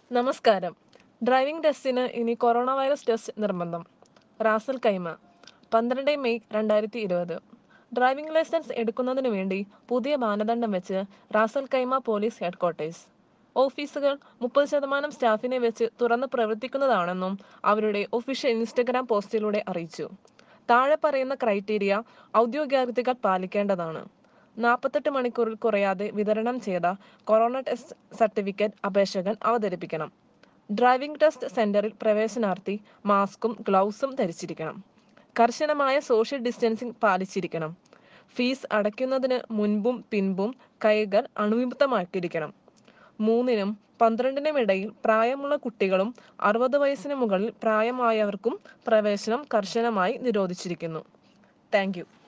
നമസ്കാരം ഡ്രൈവിംഗ് ടെസ്റ്റിന് ഇനി കൊറോണ വൈറസ് ടെസ്റ്റ് നിർബന്ധം റാസൽ കൈമ പന്ത്രണ്ട് മെയ് രണ്ടായിരത്തി ഇരുപത് ഡ്രൈവിംഗ് ലൈസൻസ് എടുക്കുന്നതിന് വേണ്ടി പുതിയ മാനദണ്ഡം വെച്ച് റാസൽ കൈമ പോലീസ് ഹെഡ്ക്വാർട്ടേഴ്സ് ഓഫീസുകൾ മുപ്പത് ശതമാനം സ്റ്റാഫിനെ വെച്ച് തുറന്ന് പ്രവർത്തിക്കുന്നതാണെന്നും അവരുടെ ഒഫീഷ്യൽ ഇൻസ്റ്റഗ്രാം പോസ്റ്റിലൂടെ അറിയിച്ചു താഴെ പറയുന്ന ക്രൈറ്റീരിയ ഔദ്യോഗികാർത്ഥികൾ പാലിക്കേണ്ടതാണ് നാൽപ്പത്തെട്ട് മണിക്കൂറിൽ കുറയാതെ വിതരണം ചെയ്ത കൊറോണ ടെസ്റ്റ് സർട്ടിഫിക്കറ്റ് അപേക്ഷകൻ അവതരിപ്പിക്കണം ഡ്രൈവിംഗ് ടെസ്റ്റ് സെന്ററിൽ പ്രവേശനാർത്ഥി മാസ്കും ഗ്ലൗസും ധരിച്ചിരിക്കണം കർശനമായ സോഷ്യൽ ഡിസ്റ്റൻസിംഗ് പാലിച്ചിരിക്കണം ഫീസ് അടയ്ക്കുന്നതിന് മുൻപും പിൻപും കൈകൾ അണുവിമുക്തമാക്കിയിരിക്കണം മൂന്നിനും പന്ത്രണ്ടിനും ഇടയിൽ പ്രായമുള്ള കുട്ടികളും അറുപത് വയസ്സിന് മുകളിൽ പ്രായമായവർക്കും പ്രവേശനം കർശനമായി നിരോധിച്ചിരിക്കുന്നു താങ്ക്